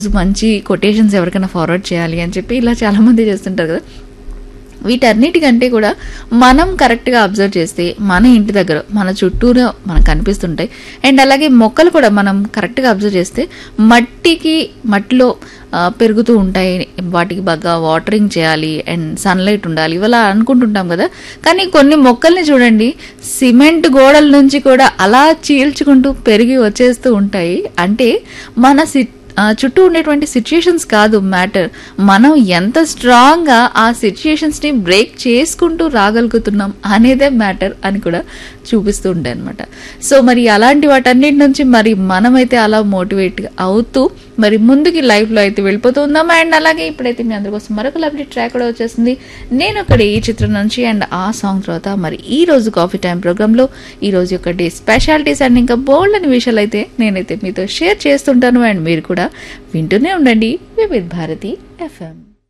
మంచి కొటేషన్స్ ఎవరికైనా ఫార్వర్డ్ చేయాలి అని చెప్పి ఇలా చాలా మంది చేస్తుంటారు కదా వీటన్నిటికంటే కూడా మనం కరెక్ట్గా అబ్జర్వ్ చేస్తే మన ఇంటి దగ్గర మన చుట్టూరా మనకు కనిపిస్తుంటాయి అండ్ అలాగే మొక్కలు కూడా మనం కరెక్ట్గా అబ్జర్వ్ చేస్తే మట్టికి మట్టిలో ఆ, పెరుగుతూ ఉంటాయి వాటికి బాగా వాటరింగ్ చేయాలి అండ్ సన్లైట్ ఉండాలి ఇవలా అనుకుంటుంటాం కదా కానీ కొన్ని మొక్కల్ని చూడండి సిమెంట్ గోడల నుంచి కూడా అలా చీల్చుకుంటూ పెరిగి వచ్చేస్తూ ఉంటాయి అంటే మన సి ఆ, చుట్టూ ఉండేటువంటి సిచ్యుయేషన్స్ కాదు మ్యాటర్ మనం ఎంత స్ట్రాంగ్గా ఆ సిచ్యుయేషన్స్ని బ్రేక్ చేసుకుంటూ రాగలుగుతున్నాం అనేదే మ్యాటర్ అని కూడా చూపిస్తూ ఉంటాయి అనమాట సో మరి అలాంటి వాటన్నిటి నుంచి మరి మనమైతే అలా మోటివేట్ అవుతూ మరి ముందుకి లైఫ్లో అయితే వెళ్ళిపోతూ ఉందాం అండ్ అలాగే ఇప్పుడైతే మీ అందరి కోసం మరొక లవ్లీ ట్రాక్ కూడా వచ్చేసింది నేను అక్కడ ఈ చిత్రం నుంచి అండ్ ఆ సాంగ్ తర్వాత మరి ఈ రోజు కాఫీ టైం ప్రోగ్రాంలో ఈ రోజు యొక్క డే స్పెషాలిటీస్ అండ్ ఇంకా బోల్డ్ అని విషయాలు అయితే నేనైతే మీతో షేర్ చేస్తుంటాను అండ్ మీరు కూడా వింటూనే ఉండండి వివిధ్ భారతి ఎఫ్ఎం